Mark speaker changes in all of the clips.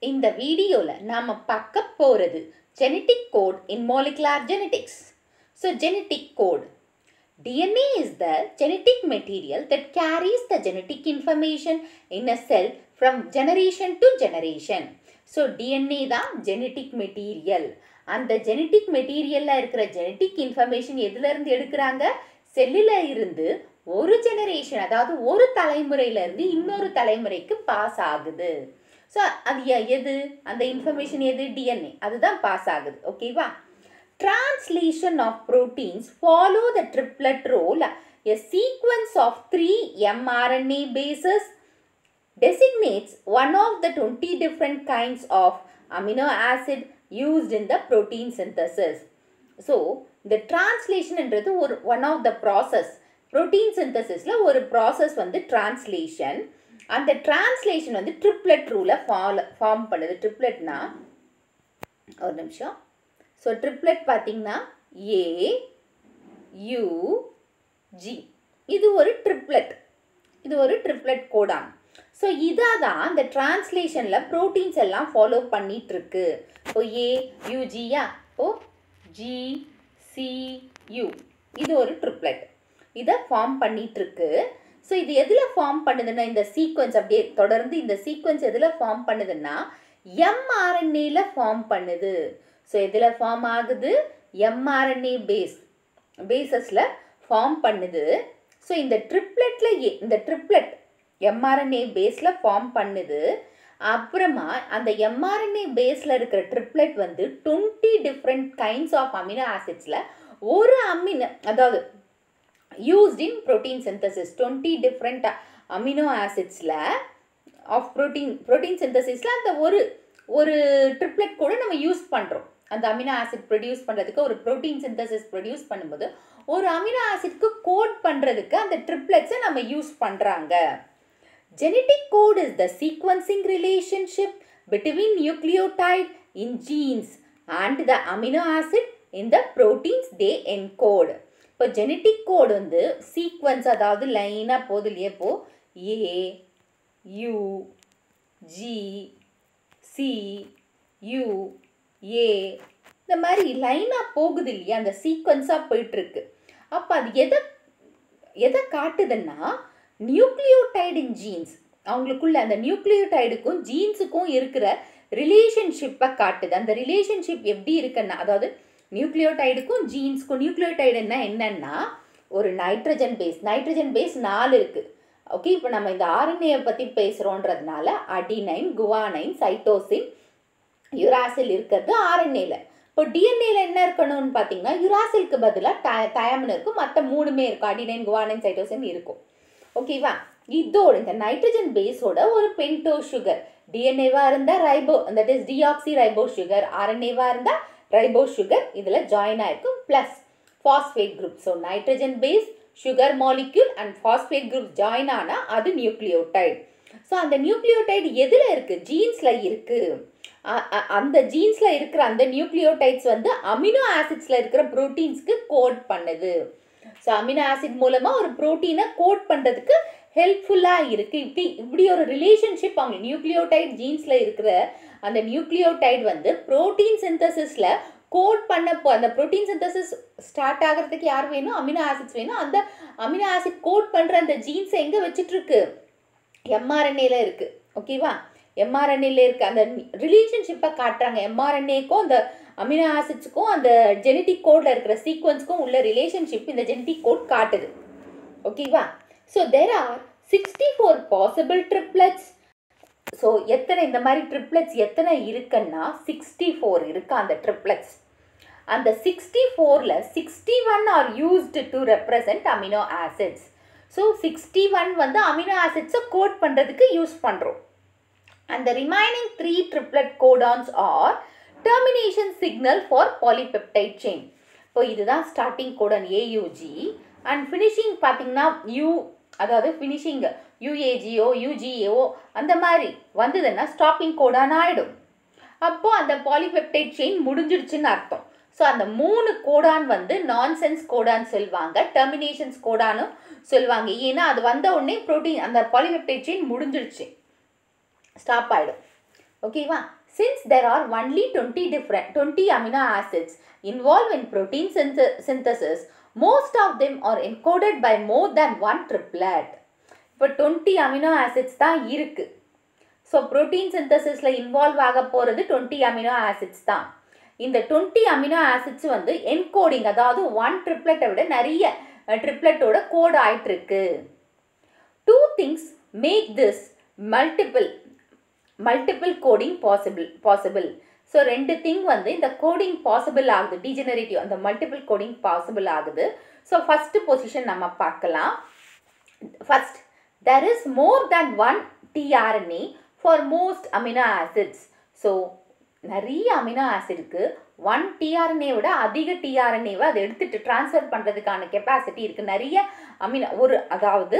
Speaker 1: இந்த வீடியோவில் நாம் பார்க்க போகிறது genetic code in molecular genetics so genetic code DNA is the genetic material that carries the genetic information in a cell from generation to generation. So DNA தான் genetic material அந்த genetic மெட்டீரியலில் இருக்கிற genetic information எதுலேருந்து எடுக்கிறாங்க செல்லில் இருந்து ஒரு generation அதாவது ஒரு தலைமுறையிலேருந்து இன்னொரு தலைமுறைக்கு பாஸ் ஆகுது ஸோ அது எ- எது அந்த இன்ஃபர்மேஷன் எது டிஎன்ஏ அதுதான் பாஸ் ஆகுது ஓகேவா Translation of proteins follow the triplet role. A sequence of three mRNA bases designates one of the 20 different kinds of amino acid used in the protein synthesis. So இந்த டிரான்ஸ்லேஷன்ன்றது ஒரு one of the process protein சிந்தசிஸில் ஒரு process வந்து translation அந்த translation வந்து triplet ரூலை fall form பண்ணுது ட்ரிப்ளெட்னா ஒரு நிமிஷம் ஸோ ட்ரிப்ளெட் பார்த்தீங்கன்னா ஏ யூ ஜி இது ஒரு ட்ரிப்ளெட் இது ஒரு ட்ரிப்ளெட் கோடான் ஸோ இதாக தான் இந்த டிரான்ஸ்லேஷனில் ப்ரோட்டீன்ஸ் எல்லாம் ஃபாலோ பண்ணிட்டு இருக்கு இப்போ ஏ யூஜியா ஓ ஜி சி யூ இது ஒரு ட்ரிப்ளெட் இதை ஃபார்ம் பண்ணிட்டு இருக்கு ஸோ இது எதில் ஃபார்ம் பண்ணுதுன்னா இந்த சீக்வன்ஸ் அப்படியே தொடர்ந்து இந்த சீக்வன்ஸ் எதில் ஃபார்ம் பண்ணுதுன்னா எம்ஆர்என்ஏல ஃபார்ம் பண்ணுது ஸோ எதில் ஃபார்ம் ஆகுது எம்ஆர்என்ஏ பேஸ் பேசஸில் ஃபார்ம் பண்ணுது ஸோ இந்த ட்ரிப்ளெட்ல இந்த ட்ரிப்ளெட் எம்ஆர்என்ஏ பேஸில் ஃபார்ம் பண்ணுது அப்புறமா அந்த எம்ஆர்என்ஏ பேஸில் இருக்கிற ட்ரிப்ளெட் வந்து twenty different kinds of amino ஆசிட்ஸில் ஒரு அமினோ அதாவது used in protein synthesis twenty different amino ஆசிட்ஸில் ஆஃப் ப்ரோட்டீன் ப்ரோட்டீன் சிந்தசிஸில் அந்த ஒரு ஒரு ட்ரிப்ளெட் கூட நம்ம யூஸ் பண்ணுறோம் அந்த அமினோ ஆசிட் ப்ரொடியூஸ் பண்ணுறதுக்கு ஒரு ப்ரோட்டீன் சிந்தசிஸ் ப்ரொடியூஸ் பண்ணும்போது ஒரு அமினோ ஆசிட்க்கு கோட் பண்ணுறதுக்கு அந்த ட்ரிப்ளெட்ஸை நம்ம யூஸ் பண்ணுறாங்க Genetic code is the sequencing relationship between nucleotide in genes and the amino acid in the proteins they encode. இப்போ ஜெனட்டிக் கோட் வந்து சீக்வன்ஸ் அதாவது லைனாக போகுது இல்லையா இப்போ A U G C U A இந்த மாதிரி லைனாக போகுது இல்லையா அந்த சீக்வன்ஸாக போயிட்டுருக்கு அப்போ அது எதை எதை காட்டுதுன்னா நியூக்ளியோடைடு இன் ஜீன்ஸ் அவங்களுக்குள்ள அந்த நியூக்ளியோடைடுக்கும் ஜீன்ஸுக்கும் இருக்கிற ரிலேஷன்ஷிப்பை காட்டுது அந்த ரிலேஷன்ஷிப் எப்படி இருக்குன்னா அதாவது நியூக்ளியோடைடுக்கும் ஜீன்ஸ்க்கும் நியூக்ளியோடைடுன்னா என்னன்னா ஒரு நைட்ரஜன் பேஸ் நைட்ரஜன் பேஸ் நாலு இருக்குது ஓகே இப்போ நம்ம இந்த ஆர்என்ஏ பற்றி பேசுகிறோன்றதுனால அடினைன் குவானைன் சைட்டோசின் யுராசில் இருக்கிறது ஆர்என்ஏல இப்போ டிஎன்ஏல என்ன இருக்கணும்னு பார்த்தீங்கன்னா யுராசிலுக்கு பதிலாக ட தயாமின் இருக்கும் மற்ற மூணுமே இருக்கும் அடினைன் குவானைன் சைட்டோசின் இருக்கும் ஓகேவா இதோட இந்த நைட்ரஜன் பேஸோட ஒரு பென்டோ சுகர் டிஎன்ஏவா இருந்தால் ribo that is deoxy ribo sugar ஆர்என்ஏவா இருந்தால் ரைபோ சுகர் இதில் ஜாயின் ஆயிருக்கும் plus phosphate group so nitrogen base sugar molecule and phosphate group join ஆனால் அது நியூக்ளியோடைடு ஸோ அந்த நியூக்ளியோடைடு எதில் இருக்குது ஜீன்ஸில் இருக்குது அ- அ- அந்த ஜீன்ஸில் இருக்கிற அந்த நியூக்ளியோடைட்ஸ் வந்து அமினோ ஆசிட்ஸில் இருக்கிற ப்ரோட்டீன்ஸ்க்கு கோட் பண்ணுது ஸோ அமினோ ஆசிட் மூலமாக ஒரு ப்ரோட்டீனை கோட் பண்ணுறதுக்கு ஹெல்ப்ஃபுல்லாக இருக்குது இப்படி இப்படி ஒரு ரிலேஷன்ஷிப் அவங்க நியூக்ளியோடைட் ஜீன்ஸில் இருக்கிற அந்த நியூக்ளியோடைட் வந்து ப்ரோட்டீன் சிந்தசிஸில் கோட் பண்ண போ அந்த ப்ரோட்டீன் சிந்தசிஸ் ஸ்டார்ட் ஆகிறதுக்கு யார் வேணும் அமினோ ஆசிட்ஸ் வேணும் அந்த அமினோ ஆசிட் கோட் பண்ணுற அந்த ஜீன்ஸை எங்கே வச்சிட்ருக்கு எம்ஆர்என்ஏல இருக்கு ஓகேவா எம்ஆர்என்ஏல இருக்க அந்த ரிலேஷன்ஷிப்பை காட்டுறாங்க எம்ஆர்என்ஏக்கும் அந்த அமினோ ஆசிட்ஸுக்கும் அந்த ஜெனட்டிக் கோடில் இருக்கிற சீக்வன்ஸ்க்கும் உள்ள ரிலேஷன்ஷிப் இந்த ஜெனட்டிக் கோட் காட்டுது ஓகேவா so there are sixty four possible triplets so எத்தனை இந்த மாதிரி ட்ரிப்ளெட்ஸ் எத்தனை இருக்குன்னா சிக்ஸ்டி ஃபோர் இருக்கு அந்த ட்ரிப்ளெட்ஸ் அந்த சிக்ஸ்டி ஃபோரில் sixty one are used to represent amino acids so sixty one வந்து அமினோ ஆசிட்ஸை கோட் பண்ணுறதுக்கு யூஸ் பண்ணுறோம் and the remaining three triplet codons are termination signal for polypeptide chain இப்போ இதுதான் starting codon AUG and finishing பார்த்தீங்கன்னா U அதாவது finishing யூஏஜிஓ யூஜிஏஓ அந்த மாதிரி வந்ததுன்னா ஸ்டாப்பிங் கோடான் ஆகிடும் அப்போ அந்த பாலிபெப்டைட் செயின் முடிஞ்சிடுச்சுன்னு அர்த்தம் ஸோ அந்த மூணு கோடான் வந்து நான்சென்ஸ் கோடான் சொல்லுவாங்க டெர்மினேஷன்ஸ் கோடானும் சொல்லுவாங்க ஏன்னா அது வந்த உடனே ப்ரோட்டீன் அந்த பாலிபெப்டைட் செயின் முடிஞ்சிடுச்சு ஸ்டாப் ஆகிடும் ஓகேவா since there are only twenty different twenty amino acids involve in protein synthesis most of them are encoded by more than one triplet இப்போ டுவெண்ட்டி அமினோ ஆசிட்ஸ் தான் இருக்குது ஸோ ப்ரோட்டீன் சிந்தசிஸில் இன்வால்வ் ஆக போகிறது twenty amino acids தான் இந்த twenty amino acids வந்து encoding அதாவது one ட்ரிப்ளெட்டை விட நிறைய ட்ரிப்ளெட்டோட கோட் ஆயிட்டிருக்கு two things make this multiple multiple coding possible possible so ரெண்டு திங் வந்து இந்த கோடிங் பாசிபிள் ஆகுது டிஜெனரேட்டிவ் அந்த மல்டிபிள் கோடிங் பாசிபிள் ஆகுது ஸோ ஃபஸ்ட்டு பொசிஷன் நம்ம பார்க்கலாம் first there is more than one tRNA for most amino acids so நிறைய amino ஆசிட்க்கு ஒன் டிஆர்என்ஏ விட அதிக டிஆர்என்ஏவை அதை எடுத்துட்டு ட்ரான்ஸ்ஃபர் பண்ணுறதுக்கான கெப்பாசிட்டி இருக்குது நிறைய அமினோ ஒரு அதாவது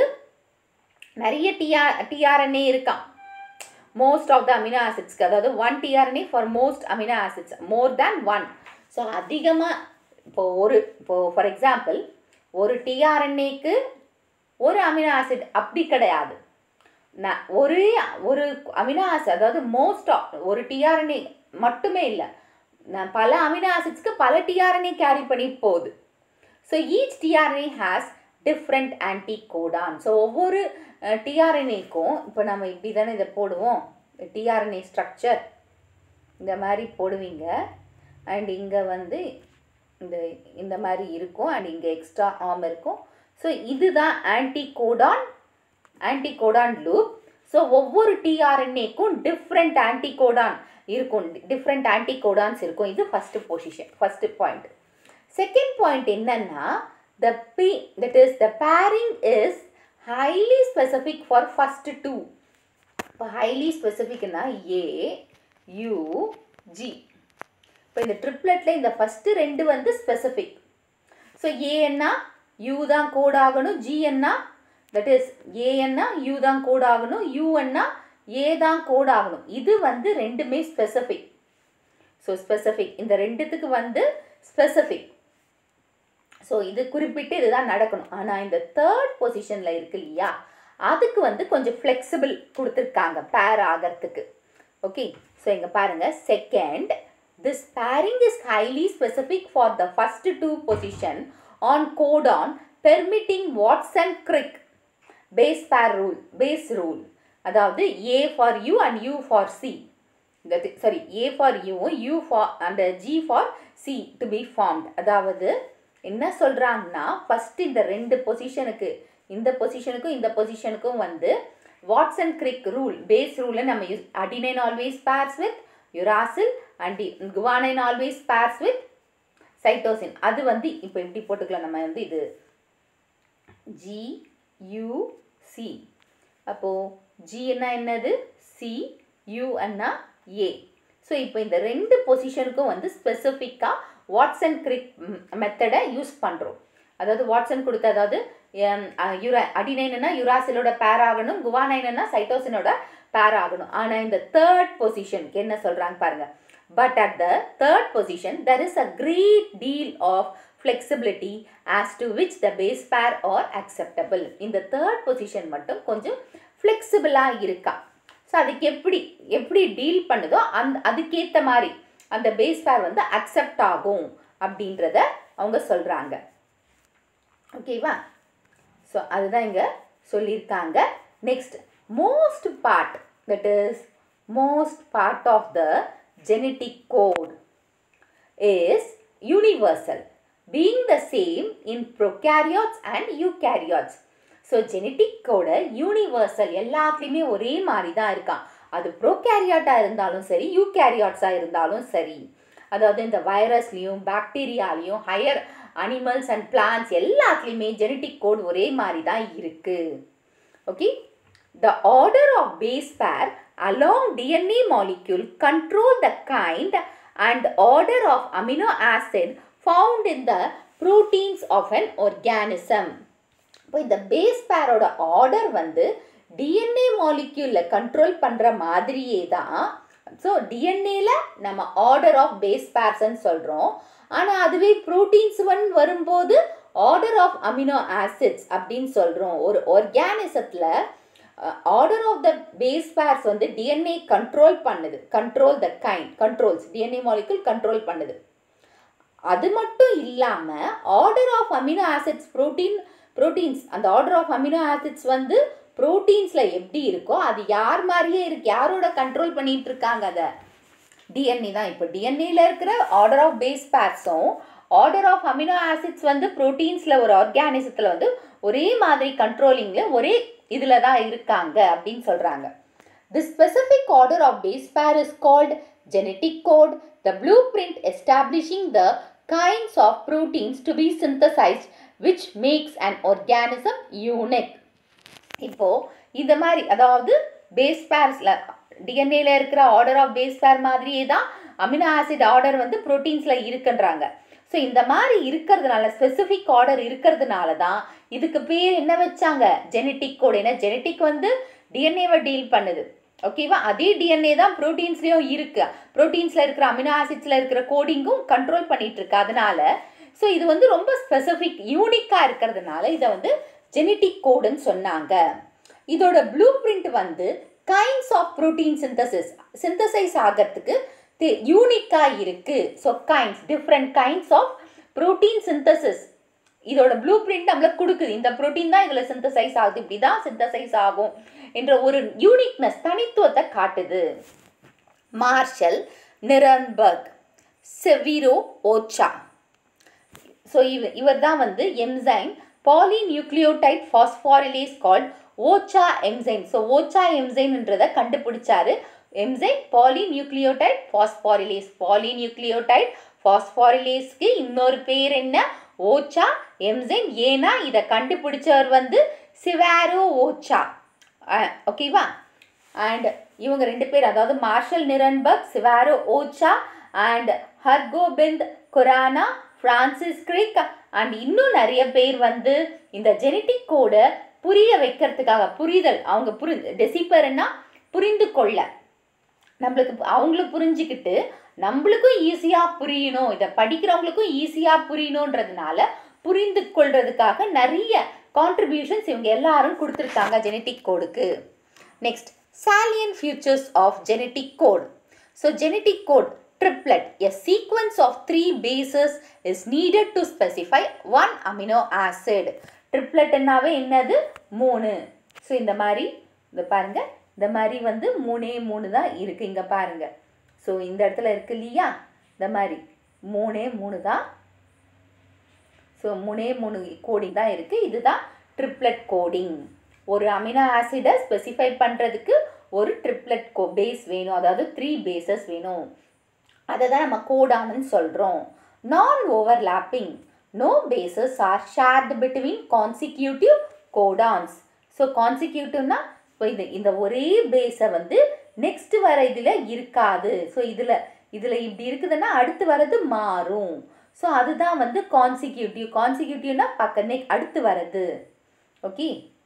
Speaker 1: நிறைய டிஆர் டிஆர்என்ஏ இருக்கான் மோஸ்ட் ஆஃப் த அமினோ ஆசிட்ஸ்க்கு அதாவது one tRNA for most amino acids more than one so அதிகமாக இப்போ ஒரு இப்போ ஃபார் எக்ஸாம்பிள் ஒரு டிஆர்என்ஏக்கு ஒரு அமினோ ஆசிட் அப்படி கிடையாது நான் ஒரே ஒரு அமினோ ஆசிட் அதாவது மோஸ்ட் ஆஃப் ஒரு டிஆர்என்ஏ மட்டுமே இல்லை நான் பல அமினோ ஆசிட்ஸ்க்கு பல டிஆர்என்ஏ கேரி பண்ணிட்டு போகுது so each tRNA has different anti codon so ஒவ்வொரு டிஆர்என்ஏக்கும் இப்போ நம்ம இப்படி தானே இதை போடுவோம் டிஆர்என்ஏ ஸ்ட்ரக்சர் இந்த மாதிரி போடுவீங்க அண்ட் இங்கே வந்து இந்த இந்த மாதிரி இருக்கும் அண்ட் இங்கே எக்ஸ்ட்ரா ஆர்ம் இருக்கும் ஸோ இதுதான் anti codon anti codon loop so ஒவ்வொரு டிஆர்என்ஏக்கும் டிஃப்ரெண்ட் ஆன்டி கோடான் இருக்கும் டிஃப்ரெண்ட் ஆன்டி கோடான்ஸ் இருக்கும் இது first position first point second point என்னன்னா the P that is the pairing is highly specific for first two இப்போ highly ஸ்பெசிஃபிக்னா A U G இப்போ இந்த ட்ரிப்ளெட்டில் இந்த ஃபஸ்ட்டு ரெண்டு வந்து ஸ்பெசிஃபிக் ஸோ ஏன்னா யூ தான் கோட் ஆகணும் ஜிஎன்னா தட் இஸ் ஏஎன்னா யூ தான் கோட் ஆகணும் யூஎன்னா ஏ தான் கோட் ஆகணும் இது வந்து ரெண்டுமே ஸ்பெசிஃபிக் ஸோ ஸ்பெசிஃபிக் இந்த ரெண்டுத்துக்கு வந்து ஸ்பெசிஃபிக் ஸோ இது குறிப்பிட்டு இதுதான் நடக்கணும் ஆனால் இந்த தேர்ட் பொசிஷனில் இருக்கு இல்லையா அதுக்கு வந்து கொஞ்சம் ஃப்ளெக்சிபிள் கொடுத்துருக்காங்க பேர் ஆகிறதுக்கு ஓகே ஸோ இங்கே பாருங்கள் second this pairing is highly specific for the first two position on codon permitting Watson Crick base pair rule base rule அதாவது A for U and U for C sorry A for யூவும் U for and G for C to be formed அதாவது என்ன சொல்கிறாங்கன்னா first இந்த ரெண்டு பொசிஷனுக்கு இந்த பொசிஷனுக்கும் இந்த பொசிஷனுக்கும் வந்து வாட்ஸன் கிரிக் ரூல் பேஸ் ரூலை நம்ம use adenine always pairs with uracil and guanine always pairs with cytosine அது வந்து இப்போ எப்படி போட்டுக்கலாம் நம்ம வந்து இது ஜி யூ சி அப்போது ஜி என்ன என்னது சி யூ அண்ணா ஏ ஸோ இப்போ இந்த ரெண்டு பொசிஷனுக்கும் வந்து ஸ்பெசிஃபிக்காக வாட்ஸன் கிரிக் மெத்தடை யூஸ் பண்ணுறோம் அதாவது வாட்ஸன் கொடுத்த அதாவது யுரா அடினைனா யுராசிலோட பேர் ஆகணும் குவானைனா சைட்டோசினோட பேர் ஆகணும் ஆனால் இந்த தேர்ட் பொசிஷனுக்கு என்ன சொல்கிறாங்க பாருங்க but at the third position there is a great deal of flexibility as to which the base pair are acceptable இந்த தேர்ட் பொசிஷன் மட்டும் கொஞ்சம் ஃப்ளெக்சிபிளாக இருக்கா ஸோ அதுக்கு எப்படி எப்படி டீல் பண்ணுதோ அந் அதுக்கேற்ற மாதிரி அந்த பேஸ் பேர் வந்து அக்செப்ட் ஆகும் அப்படின்றத அவங்க சொல்கிறாங்க ஓகேவா ஸோ அதுதான் இங்கே சொல்லியிருக்காங்க next most part that is most part of the genetic code is universal being the same in prokaryotes and eukaryotes so genetic கோட யூனிவர்சல் எல்லாத்துலேயுமே ஒரே மாதிரி தான் இருக்கான் அது ப்ரோகேரியாட்டாக இருந்தாலும் சரி யூகேரியாட்ஸாக இருந்தாலும் சரி அதாவது இந்த வைரஸ்லேயும் பாக்டீரியாலையும் ஹையர் அனிமல்ஸ் அண்ட் பிளான்ஸ் எல்லாத்துலேயுமே ஜெனட்டிக் கோட் ஒரே மாதிரி தான் இருக்குது okay the order of base pair along DNA molecule control the kind and order of amino acid found in the proteins of an organism இப்போ இந்த பேஸ் பேரோட order வந்து DNA மாலிக்யூலில் control பண்ணுற மாதிரியே தான் ஸோ டிஎன்ஏல நம்ம ஆர்டர் ஆஃப் பேஸ் பேர்ஸ்ன்னு சொல்கிறோம் ஆனால் அதுவே ப்ரோட்டீன்ஸ் ஒன் வரும்போது ஆர்டர் ஆஃப் அமினோ ஆசிட்ஸ் அப்படின்னு சொல்கிறோம் ஒரு ஆர்கானிசத்தில் order of the base pairs வந்து டிஎன்ஏ கண்ட்ரோல் பண்ணுது control the kind controls DNA molecule control பண்ணுது அது மட்டும் இல்லாமல் order of amino acids protein proteins அந்த ஆர்டர் ஆஃப் அமினோ ஆசிட்ஸ் வந்து ப்ரோட்டீன்ஸில் எப்படி இருக்கோ அது யார் மாதிரியே இருக்கு யாரோட கண்ட்ரோல் பண்ணிட்டு இருக்காங்க அதை டிஎன்ஏ தான் இப்போ டிஎன்ஏல இருக்கிற ஆர்டர் ஆஃப் பேஸ் பேர்ஸும் ஆர்டர் ஆஃப் அமினோ ஆசிட்ஸ் வந்து ப்ரோட்டீன்ஸில் ஒரு ஆர்கானிசத்தில் வந்து ஒரே மாதிரி கண்ட்ரோலிங்கில் ஒரே இதில் தான் இருக்காங்க அப்படின்னு சொல்கிறாங்க the specific order of base pair is called genetic code the blueprint establishing the kinds of proteins to be synthesized which makes an organism unique இப்போ இந்த மாதிரி அதாவது பேஸ் பேர்ஸில் டிஎன்ஏல இருக்கிற ஆர்டர் ஆஃப் பேஸ் பேர் மாதிரியே தான் அமினோ ஆசிட் ஆர்டர் வந்து ப்ரோட்டீன்ஸில் இருக்குன்றாங்க ஸோ இந்த மாதிரி இருக்கிறதுனால ஸ்பெசிஃபிக் ஆர்டர் இருக்கிறதுனால தான் இதுக்கு பேர் என்ன வச்சாங்க ஜெனட்டிக் கோட் ஏன்னா ஜெனட்டிக் வந்து டிஎன்ஏவை டீல் பண்ணுது ஓகேவா அதே டிஎன்ஏ தான் ப்ரோட்டீன்ஸ்லேயும் இருக்கு ப்ரோட்டீன்ஸில் இருக்கிற அமினோ ஆசிட்ஸில் இருக்கிற கோடிங்கும் கண்ட்ரோல் பண்ணிட்டு இருக்கு அதனால ஸோ இது வந்து ரொம்ப ஸ்பெசிஃபிக் யூனிக்காக இருக்கிறதுனால இதை வந்து ஜெனட்டிக் கோடுன்னு சொன்னாங்க இதோட ப்ளூ பிரிண்ட் வந்து kinds of protein synthesis synthesize ஆகிறதுக்கு யூனிக்காக இருக்குது so kinds different kinds of protein synthesis இதோட ப்ளூ பிரிண்ட் நம்மளுக்கு கொடுக்குது இந்த ப்ரோட்டீன் தான் இதில் சிந்தசைஸ் ஆகுது இப்படி தான் சிந்தசைஸ் ஆகும் என்ற ஒரு யூனிக்னஸ் தனித்துவத்தை காட்டுது மார்ஷல் நிரன்பர்க் செவிரோ ஓச்சா ஸோ இவ இவர் தான் வந்து enzyme polynucleotide phosphorylase called Ochoa enzyme so Ochoa எம்சைன்ன்றதை கண்டுபிடிச்சாரு எம்சைன் பாலிநியூக்ளியோடைட் ஃபாஸ்பாரிலேஸ் பாலிநியூக்ளியோடைட் ஃபாஸ்பாரிலேஸ்க்கு இன்னொரு பேர் என்ன ஓச்சா எம்சைன் ஏன்னா இதை கண்டுபிடிச்சவர் வந்து சிவாரோ ஓச்சா ஓகேவா அண்ட் இவங்க ரெண்டு பேர் அதாவது Marshall Nirenberg Severo Ochoa and Hargobind Khorana Francis Crick and இன்னும் நிறைய பேர் வந்து இந்த ஜெனட்டிக் கோடை புரிய வைக்கிறதுக்காக புரிதல் அவங்க புரி டெசிபர்னா புரிந்து கொள்ள நம்மளுக்கு அவங்களுக்கு புரிஞ்சுக்கிட்டு நம்மளுக்கும் ஈஸியாக புரியணும் இதை படிக்கிறவங்களுக்கும் ஈஸியாக புரியணுன்றதுனால புரிந்து கொள்றதுக்காக நிறைய கான்ட்ரிபியூஷன்ஸ் இவங்க எல்லாரும் கொடுத்துருக்காங்க ஜெனட்டிக் கோடுக்கு next salient features of genetic code. So genetic code triplet, a sequence of three bases is needed to specify one amino acid. ட்ரிப்ளெட்னாவே என்னது மூணு ஸோ இந்த மாதிரி இந்த பாருங்க இந்த மாதிரி வந்து மூணே மூணு தான் இருக்குது இங்கே பாருங்க ஸோ இந்த இடத்துல இருக்கு இல்லையா இந்த மாதிரி மூணே மூணு தான் ஸோ மூணே மூணு கோடிங் தான் இருக்குது இதுதான் ட்ரிப்ளெட் கோடிங் ஒரு அமினோ ஆசிடை ஸ்பெசிஃபை பண்ணுறதுக்கு ஒரு ட்ரிப்ளெட் கோ பேஸ் வேணும் அதாவது த்ரீ பேசஸ் வேணும் அதை தான் நம்ம கோடான்னு சொல்கிறோம் non overlapping no bases are shared between consecutive codons so கான்சிக்யூட்டிவ்னா இப்போ இது இந்த ஒரே பேஸை வந்து நெக்ஸ்ட் வர இதில் இருக்காது ஸோ இதில் இதில் இப்படி இருக்குதுன்னா அடுத்து வர்றது மாறும் ஸோ அதுதான் வந்து கான்சிக்யூட்டிவ் கான்சிக்யூட்டிவ்னா பக்க நெக் அடுத்து வர்றது okay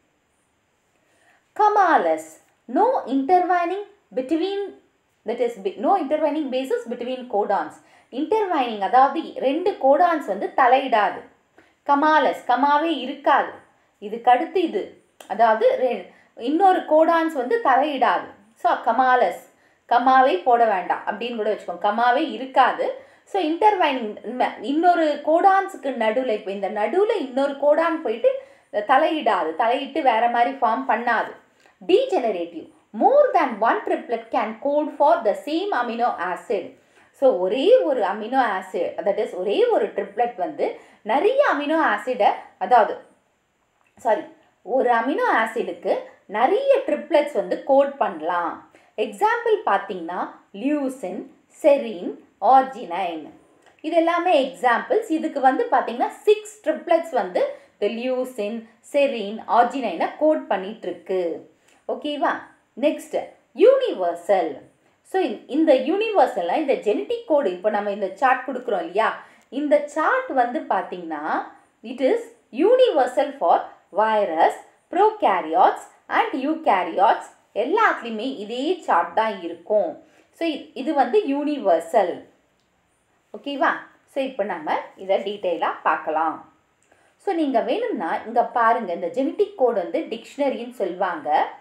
Speaker 1: commaless no intertwining between that is no intertwining basis between codons intertwining அதாவது ரெண்டு கோடான்ஸ் வந்து தலையிடாது கமாலஸ் கமாவே இருக்காது இதுக்கு அடுத்து இது அதாவது இன்னொரு கோடான்ஸ் வந்து தலையிடாது ஸோ கமாலஸ் கமாவே போட வேண்டாம் அப்படின்னு கூட வச்சுக்கோங்க கமாவே இருக்காது ஸோ இன்டர்வைனிங் இன்னொரு கோடான்ஸுக்கு நடுவில் இப்போ இந்த நடுவில் இன்னொரு கோடான் போயிட்டு தலையிடாது தலையிட்டு வேற மாதிரி ஃபார்ம் பண்ணாது degenerative more than one triplet can code for the same amino acid so ஒரே ஒரு அமினோ ஆசிட் தட் இஸ் ஒரே ஒரு ட்ரிப்ளெட் வந்து நிறைய அமினோ ஆசிடை அதாவது சாரி ஒரு அமினோ ஆசிடுக்கு நிறைய ட்ரிப்ளெட்ஸ் வந்து கோட் பண்ணலாம் எக்ஸாம்பிள் பார்த்தீங்கன்னா லியூசின் செரின் ஆர்ஜினைன் இது எல்லாமே எக்ஸாம்பிள்ஸ் இதுக்கு வந்து பார்த்தீங்கன்னா சிக்ஸ் ட்ரிப்ளெட்ஸ் வந்து இந்த லியூசின் செரின் ஆர்ஜினைனை கோட் பண்ணிட்டு இருக்கு ஓகேவா நெக்ஸ்ட் யூனிவர்சல் ஸோ இந்த யூனிவர்சலில் இந்த ஜெனட்டிக் கோடு இப்போ நம்ம இந்த சார்ட் கொடுக்குறோம் இல்லையா இந்த சார்ட் வந்து பார்த்திங்கன்னா it is universal for virus prokaryotes and eukaryotes எல்லாத்துலேயுமே இதே சார்ட் தான் இருக்கும் ஸோ இது வந்து யூனிவர்சல் ஓகேவா ஸோ இப்போ நம்ம இதை டீட்டெயிலாக பார்க்கலாம் ஸோ நீங்கள் வேணும்னா இங்கே பாருங்கள் இந்த ஜெனட்டிக் கோட் வந்து டிக்ஷனரின்னு சொல்லுவாங்க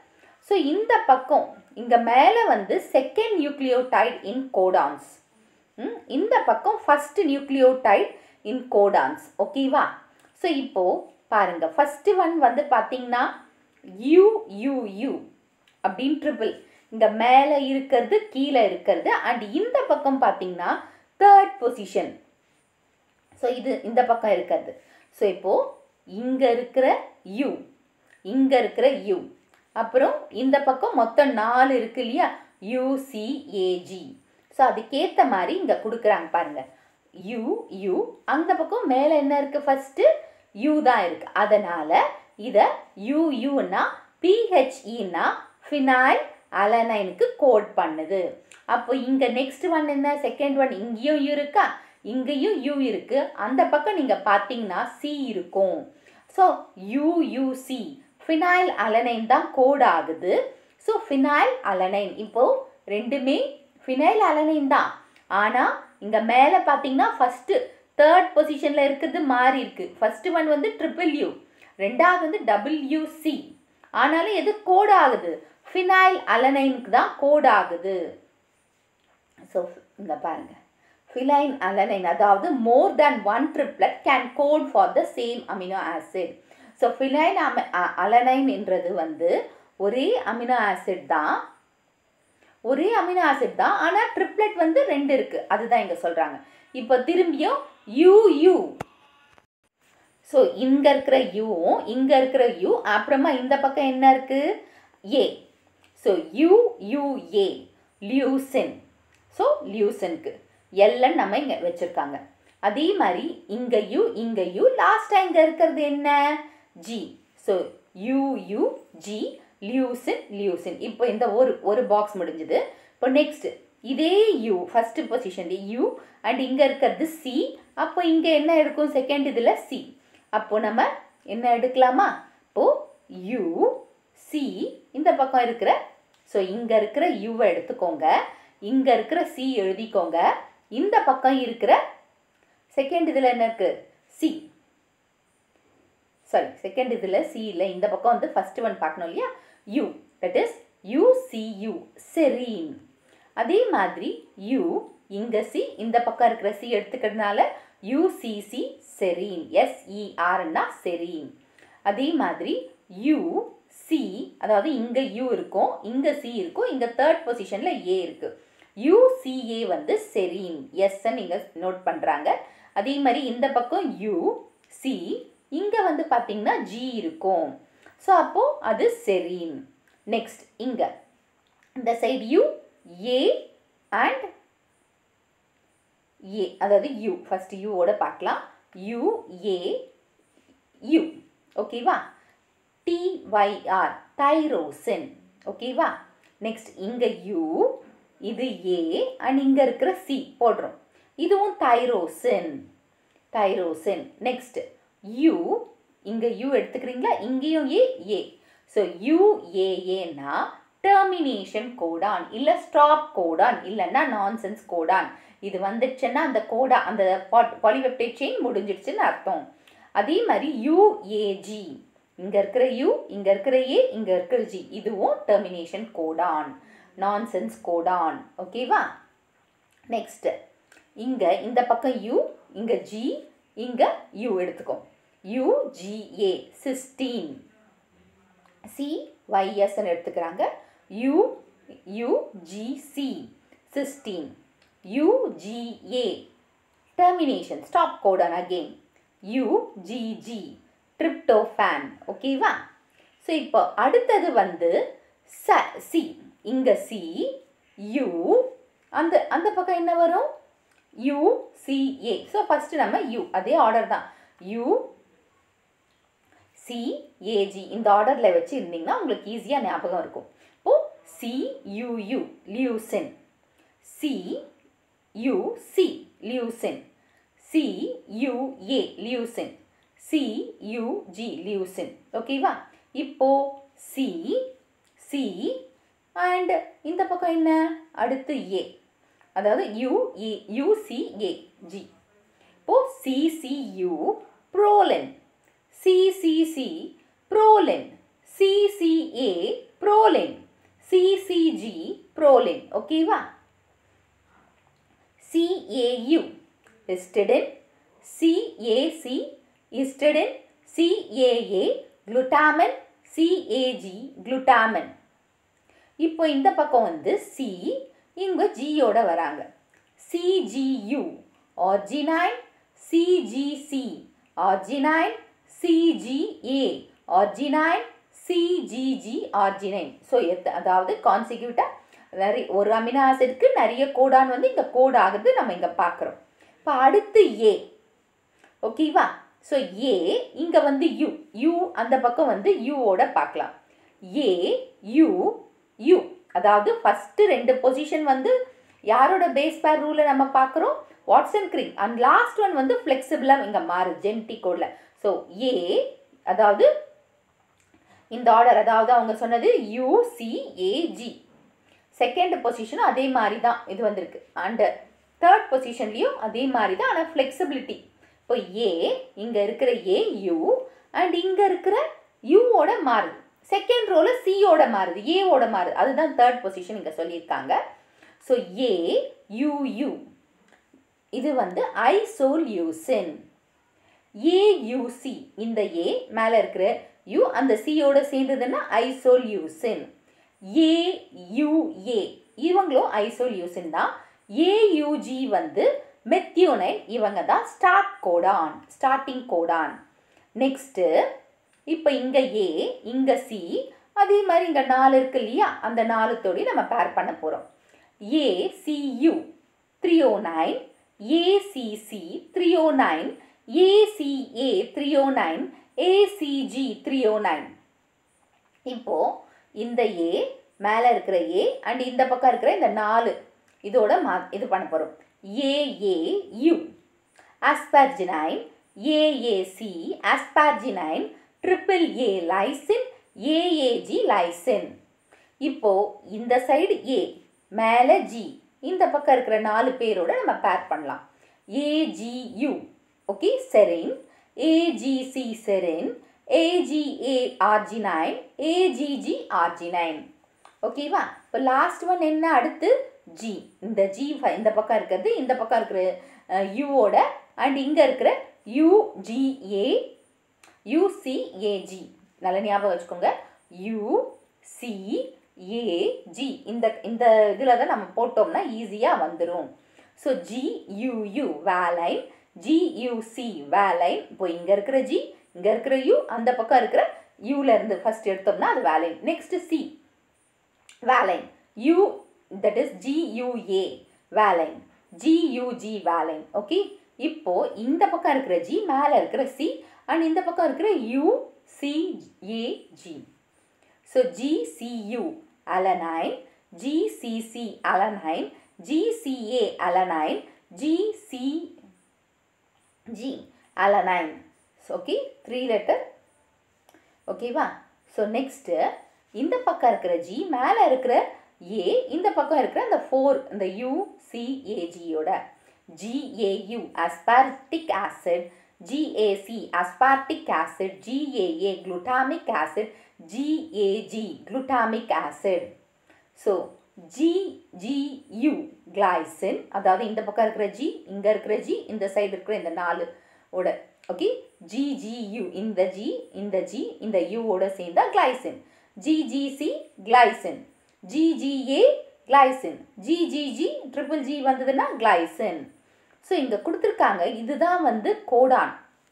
Speaker 1: ஸோ இந்த பக்கம் இங்கே மேலே வந்து செகண்ட் நியூக்ளியோடைட் இன் கோடான்ஸ் இந்த பக்கம் ஃபஸ்ட் நியூக்ளியோடைட் இன் கோடான்ஸ் ஓகேவா ஸோ இப்போது பாருங்கள் ஃபஸ்ட்டு ஒன் வந்து பார்த்தீங்கன்னா யூ யூ யூ அப்படின்னு ட்ரிபிள் இங்கே மேலே இருக்கிறது கீழே இருக்கிறது அண்ட் இந்த பக்கம் பார்த்தீங்கன்னா தேர்ட் பொசிஷன் ஸோ இது இந்த பக்கம் இருக்கிறது ஸோ இப்போது இங்கே இருக்கிற யூ இங்கே இருக்கிற யூ அப்புறம் இந்த பக்கம் மொத்தம் நாலு இருக்கு இல்லையா யூசிஏஜி ஸோ அதுக்கேற்ற மாதிரி இங்கே கொடுக்குறாங்க பாருங்கள் யூ யூ அந்த பக்கம் மேலே என்ன இருக்குது ஃபஸ்ட்டு யூ தான் இருக்குது அதனால் இதை யூ யூன்னா பிஹெச்இன்னா ஃபினாயில் அலனைனுக்கு கோட் பண்ணுது அப்போ இங்கே நெக்ஸ்ட் ஒன் என்ன செகண்ட் ஒன் இங்கேயும் யூ இருக்கா இங்கேயும் யூ இருக்குது அந்த பக்கம் நீங்கள் பார்த்தீங்கன்னா சி இருக்கும் ஸோ யூயூசி ஃபினாயில் அலனைன் தான் கோட் ஆகுது ஸோ ஃபினாயில் அலனைன் இப்போது ரெண்டுமே ஃபினைல் அலனைன் தான் ஆனால் இங்கே மேலே பார்த்தீங்கன்னா ஃபஸ்ட்டு தேர்ட் பொசிஷனில் இருக்கிறது மாறி இருக்குது ஃபஸ்ட்டு ஒன் வந்து ட்ரிபிள் யூ ரெண்டாவது வந்து டபிள்யூசி ஆனாலும் எது கோட் ஆகுது ஃபினைல் அலனைனுக்கு தான் கோட் ஆகுது ஸோ இங்கே பாருங்கள் ஃபினைல் அலனைன் அதாவது more than one triplet can code for the same amino acid so phenyl அம அலனைன் என்றது வந்து ஒரே அமினோ ஆசிட் தான் ஒரே அமினோ ஆசிட் தான் ஆனால் ட்ரிப்ளெட் வந்து ரெண்டு இருக்குது அதுதான் இங்கே சொல்கிறாங்க இப்போ திரும்பியும் யூ யூ ஸோ இங்கே இருக்கிற யூவும் இங்கே இருக்கிற யூ அப்புறமா இந்த பக்கம் என்ன இருக்குது A so U U A leucine so லியூசனுக்கு எல்என் நம்ம இங்கே வச்சுருக்காங்க அதே மாதிரி இங்கே யூ இங்கே யூ லாஸ்ட்டாக இங்கே இருக்கிறது என்ன G so U U G leucine leucine இப்போ இந்த ஒரு ஒரு பாக்ஸ் முடிஞ்சுது இப்போ நெக்ஸ்ட் இதே U first position U and இங்கே இருக்கிறது சி அப்போ இங்கே என்ன இருக்கும் செகண்ட் இதில் சி அப்போ நம்ம என்ன எடுக்கலாமா இப்போது யூ சி இந்த பக்கம் இருக்கிற ஸோ இங்கே இருக்கிற யூவை எடுத்துக்கோங்க இங்கே இருக்கிற சி எழுதிக்கோங்க இந்த பக்கம் இருக்கிற செகண்ட் இதில் என்ன இருக்குது சி சாரி செகண்ட் இதில் சி இல்லை இந்த பக்கம் வந்து ஃபஸ்ட்டு ஒன் பார்க்கணும் இல்லையா U that is UCU serine அதே மாதிரி யூ இங்கே சி இந்த பக்கம் இருக்கிற சி எடுத்துக்கிறதுனால யூசிசி செரீன் எஸ்இஆர்னா செரீன் அதே மாதிரி யூ சி அதாவது இங்கே யூ இருக்கும் இங்கே சி இருக்கும் இங்கே தேர்ட் பொசிஷனில் ஏ இருக்குது யூசிஏ வந்து செரீன் எஸ்ன்னு இங்கே நோட் பண்ணுறாங்க அதே மாதிரி இந்த பக்கம் யூ சி இங்கே வந்து பார்த்திங்கன்னா ஜி இருக்கும் ஸோ அப்போது அது செரீன் நெக்ஸ்ட் இங்கே இந்த side U A and A அதாவது யூ ஃபஸ்ட்டு யூவோட பார்க்கலாம் யூ ஏ யூ ஓகேவா டிஒய்ஆர் தைரோசின் ஓகேவா நெக்ஸ்ட் இங்கே யூ இது ஏ அண்ட் இங்கே இருக்கிற சி போடுறோம் இதுவும் தைரோசின் தைரோசின் நெக்ஸ்ட் யூ இங்கே யூ எடுத்துக்கிறீங்களா இங்கேயும் ஏ ஏ ஸோ யூஏஏனா டெர்மினேஷன் கோடான் இல்லை ஸ்டாப் கோடான் இல்லைன்னா நான்சென்ஸ் கோடான் இது வந்துடுச்சுன்னா அந்த கோடா அந்த பாலிவெப்டைட் செயின் முடிஞ்சிடுச்சுன்னு அர்த்தம் அதே மாதிரி யூஏஜி இங்கே இருக்கிற யூ இங்கே இருக்கிற ஏ இங்கே இருக்கிற ஜி இதுவும் டெர்மினேஷன் கோடான் நான்சென்ஸ் கோடான் ஓகேவா நெக்ஸ்ட்டு இங்கே இந்த பக்கம் யூ இங்கே ஜி இங்கே யூ எடுத்துக்கோ யூஜிஏ சிஸ்டீன் சி ஒய்எஸ்ன்னு எடுத்துக்கிறாங்க U UGC cysteine UGA termination stop codon again UGG tryptophan ஓகேவா ஸோ இப்போ அடுத்தது வந்து ச சி இங்கே சி யூ அந்த அந்த பக்கம் என்ன வரும் யூ சிஏ ஸோ ஃபஸ்ட்டு நம்ம யூ அதே ஆர்டர் தான் யூ சிஏஜி இந்த ஆர்டரில் வச்சு இருந்தீங்கன்னா உங்களுக்கு ஈஸியாக ஞாபகம் இருக்கும் இப்போது CUU leucine C U C leucine C UA leucine C UG leucine ஓகேவா இப்போ சி சி அண்ட் இந்த பக்கம் என்ன அடுத்து ஏ அதாவது யூ இ யூசிஏ ஜி இப்போ CCU proline CCC proline CCA proline CCG proline ஓகேவா CAU histidine CAC histidine CAA glutamine CAG glutamine இப்போ இந்த பக்கம் வந்து சி இங்கே ஜியோட வராங்க CGU arginine CGC arginine CGA arginine CGG arginine so எத் அதாவது கான்சிக்யூட்டாக நிறைய ஒரு அமினோ ஆசிட்க்கு நிறைய கோடான் வந்து இங்கே கோட் ஆகுது நம்ம இங்கே பார்க்குறோம் இப்போ அடுத்து ஏ ஓகேவா ஸோ ஏ இங்கே வந்து யூ யூ அந்த பக்கம் வந்து யூவோட பார்க்கலாம் ஏ யூ யூ அதாவது ஃபஸ்ட்டு ரெண்டு பொசிஷன் வந்து யாரோட பேஸ் பேர் ரூலை நம்ம பார்க்குறோம் Watson Crick and last one வந்து ஃப்ளெக்சிபிளாக இங்கே மாறுது ஜென்டி கோடில் ஸோ ஏ அதாவது இந்த ஆர்டர் அதாவது அவங்க சொன்னது யூசிஏஜி செகண்ட் பொசிஷனும் அதே மாதிரி தான் இது வந்திருக்கு அண்ட் தேர்ட் பொசிஷன்லேயும் அதே மாதிரி தான் ஆனால் ஃப்ளெக்சிபிலிட்டி இப்போ ஏ இங்கே இருக்கிற ஏ யூ அண்ட் இங்கே இருக்கிற யூவோட மாறுது செகண்ட் ரோவில் சியோட மாறுது ஏவோட மாறுது அதுதான் தேர்ட் பொசிஷன் இங்கே சொல்லியிருக்காங்க ஸோ ஏ யூ யூ இது வந்து ஐசோல்யூசின் ஏயூசி இந்த ஏ மேலே இருக்கிற யூ அந்த சியோட சேர்ந்ததுன்னா ஐசோல்யூசின் ஏயுஏ இவங்களும் ஐசோல்யூசின் தான் ஏயுஜி வந்து மெத்தியோனைன் இவங்க தான் start codon starting codon next இப்போ இங்கே ஏ இங்கே சி அதே மாதிரி இங்கே நாலு இருக்கு இல்லையா அந்த நாலுத்தோடையும் நம்ம பேர் பண்ண போகிறோம் ACU threonine ACC threonine ACA threonine ACG threonine இப்போது இந்த ஏ மேலே இருக்கிற ஏ அண்ட் இந்த பக்கம் இருக்கிற இந்த நாலு இதோட மா இது பண்ண போகிறோம் AAU asparagine AAC asparagine triple A lysine AAG lysine இப்போ இந்த சைடு ஏ மேலே ஜி இந்த பக்கம் இருக்கிற நாலு பேரோட நம்ம பேர் பண்ணலாம் AGU okay serine AGC serine AGA arginine AGG arginine ஓகேவா இப்போ லாஸ்ட் ஒன் என்ன அடுத்து ஜி இந்த ஜி இந்த பக்கம் இருக்கிறது இந்த பக்கம் இருக்கிற யூவோட அண்ட் இங்கே இருக்கிற யூஜிஏ யூசிஏஜி நல்ல ஞாபகம் வச்சுக்கோங்க யூசிஏஜி இந்த இந்த இதில் தான் நம்ம போட்டோம்னா ஈஸியாக வந்துடும் ஸோ ஜியூயு வேலைன் ஜியூசி வேலைன் இப்போ இங்கே இருக்கிற ஜி இங்கே இருக்கிற யூ அந்த பக்கம் இருக்கிற யூலேருந்து ஃபஸ்ட் எடுத்தோம்னா அது valine next C valine U that is GUA valine GUG valine okay இப்போ இந்த பக்கம் இருக்கிற ஜி மேலே இருக்கிற சி அண்ட் இந்த பக்கம் இருக்கிற U CAG so GCU alanine GCC alanine GCA alanine GC G alanine okay three letter ஓகேவா ஸோ நெக்ஸ்ட்டு இந்த பக்கம் இருக்கிற ஜி மேலே இருக்கிற ஏ இந்த பக்கம் இருக்கிற அந்த ஃபோர் இந்த யூசிஏஜியோட GAU aspartic acid GAC aspartic acid GAA glutamic acid GAG glutamic acid so GGU glycine அதாவது இந்த பக்கம் இருக்கிற ஜி இங்கே இருக்கிற ஜி இந்த சைடு இருக்கிற இந்த நாலு ஓட ஓகே ஜிஜியு இந்த ஜி இந்த ஜி இந்த யூவோட சேர்ந்தா glycine GGC glycine GGA glycine GGG triple G வந்ததுன்னா கிளைசின் ஸோ இங்கே கொடுத்துருக்காங்க இதுதான் வந்து கோடான்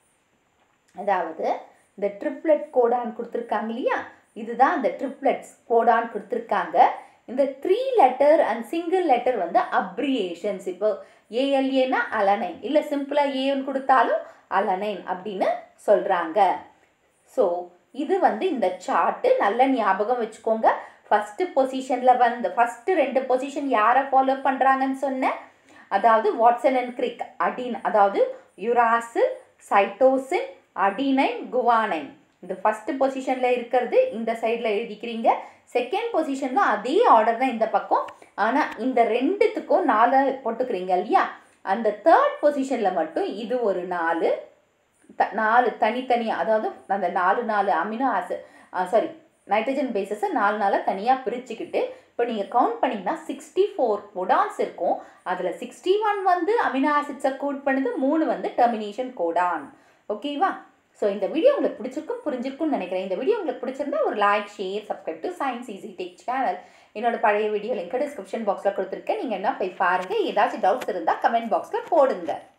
Speaker 1: அதாவது இந்த ட்ரிப்ளெட் கோடான் கொடுத்துருக்காங்க இல்லையா இதுதான் இந்த ட்ரிப்ளெட்ஸ் கோடான் கொடுத்துருக்காங்க இந்த three letter and single letter வந்து அப்ரியேஷன்ஸ் இப்போ ஏஎல்ஏனா அலனைன் இல்லை சிம்பிளாக ஏன்னு கொடுத்தாலும் அலனைன் அப்படின்னு சொல்கிறாங்க ஸோ இது வந்து இந்த சார்ட்டு நல்ல ஞாபகம் வச்சுக்கோங்க ஃபஸ்ட்டு பொசிஷனில் வந்து ஃபஸ்ட்டு ரெண்டு பொசிஷன் யாரை ஃபாலோ பண்ணுறாங்கன்னு சொன்னேன் அதாவது வாட்சன் அண்ட் கிரிக் அடின் அதாவது யுராசில் சைட்டோசின் அடினைன் குவானைன் இந்த ஃபஸ்ட்டு பொசிஷனில் இருக்கிறது இந்த சைடில் எழுதிக்கிறீங்க செகண்ட் பொசிஷனில் அதே ஆர்டர் தான் இந்த பக்கம் ஆனால் இந்த ரெண்டுத்துக்கும் நாலு போட்டுக்கிறீங்க இல்லையா அந்த தேர்ட் பொசிஷனில் மட்டும் இது ஒரு நாலு த நாலு தனித்தனியாக அதாவது அந்த நாலு நாலு அமினோ ஆசிட் சாரி நைட்ரஜன் பேசஸை நாலு நாளாக தனியாக பிரிச்சுக்கிட்டு இப்போ நீங்கள் கவுண்ட் பண்ணிங்கன்னா சிக்ஸ்டி ஃபோர் கொடான்ஸ் இருக்கும் அதில் சிக்ஸ்டி ஒன் வந்து அமினோ ஆசிட்ஸை கோட் பண்ணுது மூணு வந்து டெர்மினேஷன் கோடான் ஓகேவா ஸோ இந்த வீடியோ உங்களுக்கு பிடிச்சிருக்கும் புரிஞ்சிருக்கும்னு நினைக்கிறேன் இந்த வீடியோ உங்களுக்கு பிடிச்சிருந்தா ஒரு like share subscribe to science easy tech channel என்னோட பழைய வீடியோ லிங்க் டிஸ்கிரிப்ஷன் பாக்ஸில் கொடுத்துருக்கேன் நீங்கள் என்ன போய் பாருங்கள் ஏதாச்சும் டவுட்ஸ் இருந்தால் கமெண்ட் பாக்ஸில் போடுங்க